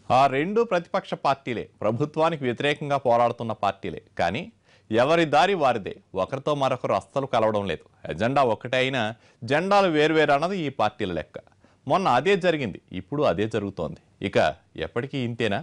ఆ రెండు ప్రతిపక్ష పార్టీలే ప్రభుత్వానికి వ్యతిరేకంగా పోరాడుతున్న పార్టీలే కానీ ఎవరి దారి వారిదే ఒకరితో మరొకరు అస్సలు కలవడం లేదు ఎజెండా ఒకటే అయినా జెండాలు వేరువేరు అన్నది ఈ పార్టీల లెక్క మొన్న అదే జరిగింది ఇప్పుడు అదే జరుగుతోంది ఇక ఎప్పటికీ ఇంతేనా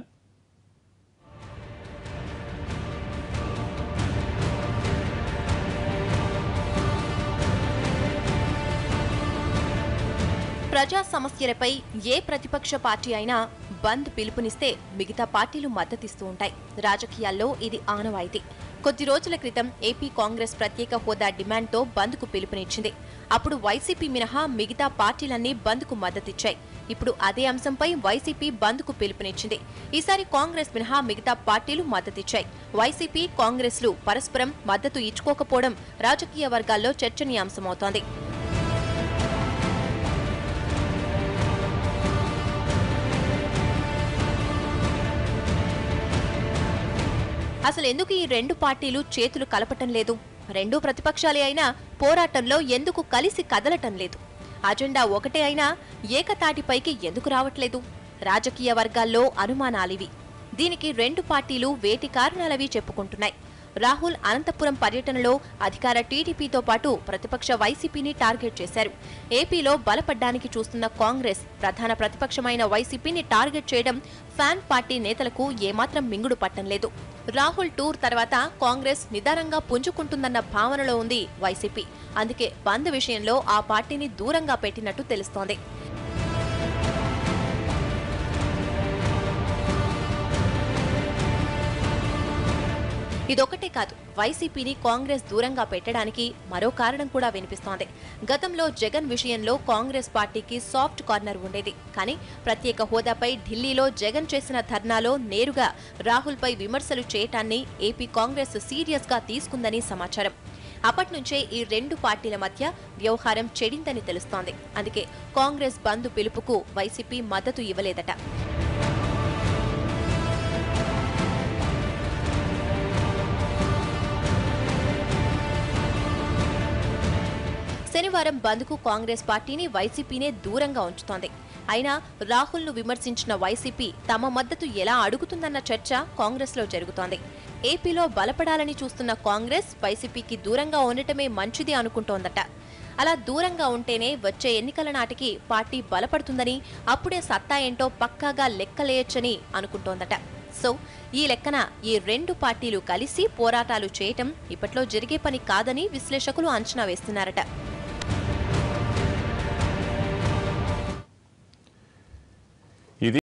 ప్రజా సమస్యలపై ఏ ప్రతిపక్ష పార్టీ అయినా బంద్ పిలుపునిస్తే మిగతా పార్టీలు మద్దతిస్తూ ఉంటాయి రాజకీయాల్లో ఇది ఆనవాయితీ కొద్ది రోజుల క్రితం ఏపీ కాంగ్రెస్ ప్రత్యేక హోదా డిమాండ్తో బంద్కు పిలుపునిచ్చింది అప్పుడు వైసీపీ మినహా మిగతా పార్టీలన్నీ బంద్కు మద్దతిచ్చాయి ఇప్పుడు అదే అంశంపై వైసీపీ బంద్కు పిలుపునిచ్చింది ఈసారి కాంగ్రెస్ మినహా మిగతా పార్టీలు మద్దతిచ్చాయి వైసీపీ కాంగ్రెస్లు పరస్పరం మద్దతు ఇచ్చుకోకపోవడం రాజకీయ వర్గాల్లో చర్చనీయాంశమవుతోంది అసలు ఎందుకు ఈ రెండు పార్టీలు చేతులు కలపటం లేదు రెండు ప్రతిపక్షాలే అయినా పోరాటంలో ఎందుకు కలిసి కదలటం లేదు అజెండా ఒకటే అయినా ఏకతాటిపైకి ఎందుకు రావట్లేదు రాజకీయ వర్గాల్లో అనుమానాలివి దీనికి రెండు పార్టీలు వేటి కారణాలవి చెప్పుకుంటున్నాయి రాహుల్ అనంతపురం పర్యటనలో అధికార టీడీపీతో పాటు ప్రతిపక్ష వైసీపీని టార్గెట్ చేశారు ఏపీలో బలపడ్డానికి చూస్తున్న కాంగ్రెస్ ప్రధాన ప్రతిపక్షమైన వైసీపీని టార్గెట్ చేయడం ఫ్యాన్ పార్టీ నేతలకు ఏమాత్రం మింగుడు పట్టం లేదు రాహుల్ టూర్ తర్వాత కాంగ్రెస్ నిదానంగా పుంజుకుంటుందన్న భావనలో ఉంది వైసీపీ అందుకే బంద్ విషయంలో ఆ పార్టీని దూరంగా పెట్టినట్టు తెలుస్తోంది ఇదొకటే కాదు వైసీపీని కాంగ్రెస్ దూరంగా పెట్టడానికి మరో కారణం కూడా వినిపిస్తోంది గతంలో జగన్ విషయంలో కాంగ్రెస్ పార్టీకి సాఫ్ట్ కార్నర్ ఉండేది కానీ ప్రత్యేక హోదాపై ఢిల్లీలో జగన్ చేసిన ధర్నాలో నేరుగా రాహుల్పై విమర్శలు చేయటాన్ని ఏపీ కాంగ్రెస్ సీరియస్ గా తీసుకుందని సమాచారం అప్పట్నుంచే ఈ రెండు పార్టీల మధ్య వ్యవహారం చెడిందని తెలుస్తోంది అందుకే కాంగ్రెస్ బంద్ పిలుపుకు వైసీపీ మద్దతు ఇవ్వలేదట శనివారం బంద్కు కాంగ్రెస్ పార్టీని వైసీపీనే దూరంగా ఉంచుతోంది అయినా రాహుల్ను విమర్శించిన వైసీపీ తమ మద్దతు ఎలా అడుగుతుందన్న చర్చ కాంగ్రెస్లో జరుగుతోంది ఏపీలో బలపడాలని చూస్తున్న కాంగ్రెస్ వైసీపీకి దూరంగా ఉండటమే మంచిది అనుకుంటోందట అలా దూరంగా ఉంటేనే వచ్చే ఎన్నికల నాటికి పార్టీ బలపడుతుందని అప్పుడే సత్తా ఏంటో పక్కాగా లెక్కలేయొచ్చని అనుకుంటోందట సో ఈ లెక్కన ఈ రెండు పార్టీలు కలిసి పోరాటాలు చేయటం ఇప్పట్లో జరిగే పని కాదని విశ్లేషకులు అంచనా వేస్తున్నారట